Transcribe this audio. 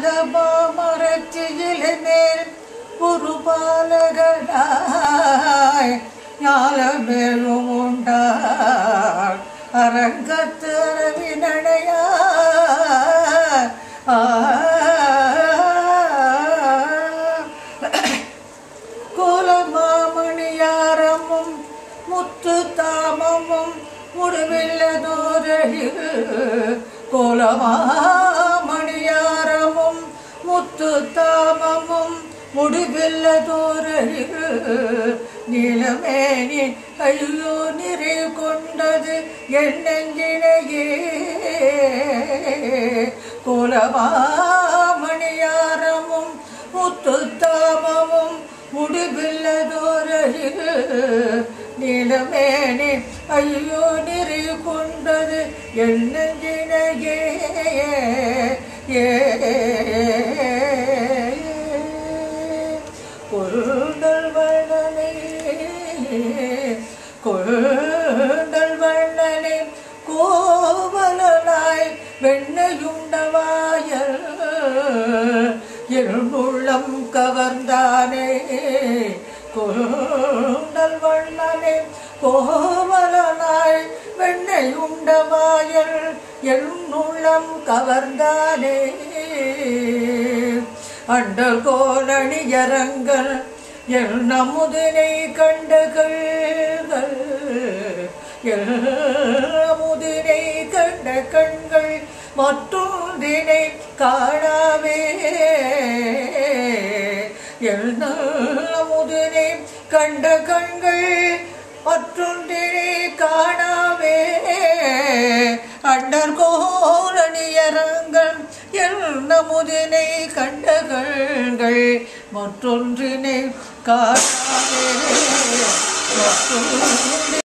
ஞாலமாமரச்சியிலை மேல் ஒரு பாலகனாய் ஞாலமேலும் உண்டார் அரங்கத்து அரவினடையா கோலமாமணியாரமும் முத்து தாமமும் முடிவில்லதோரழிவு கோலமாமணியாரமும் முத்து தாமமும் முடிவில்லதோரழிவு நீலமேனி ஐயோ நிறை கொண்டது என் நெஞ்சினையே கோலமாமணியாரமும் முத்து தாமமும் முடிவில்லதோரழிவு நீலமேனி ஐயோ நிறை கொண்டது என் நெஞ்சினையே ஏ கொழுந்தல் வண்ணனே கொழுந்தல் வண்ணனே கோவலனாய் வெண்ணையுண்டவாயல் எழுந்துள்ளம் கவர்ந்தானே கொழுந்தல் வண்ணனே கோவலனாய் வெண்ணையுண்டவாயல் எழுந்துள்ளம் கவர்ந்தானே அண்டல் கோலணியரங்கள் எல் நமுதினை கண்டகள் எல் நமுதினை கண்ட கண்கள் மற்றொன்றினை காணாவே எல் நமுதினை கண்ட கண்கள் மற்றொன்றினை காணாவே அண்டர் கோலணியரங்கள் என்ன முதினை கண்டகங்கள் மற்றொன்றினை காணாவே மற்றொன்றினை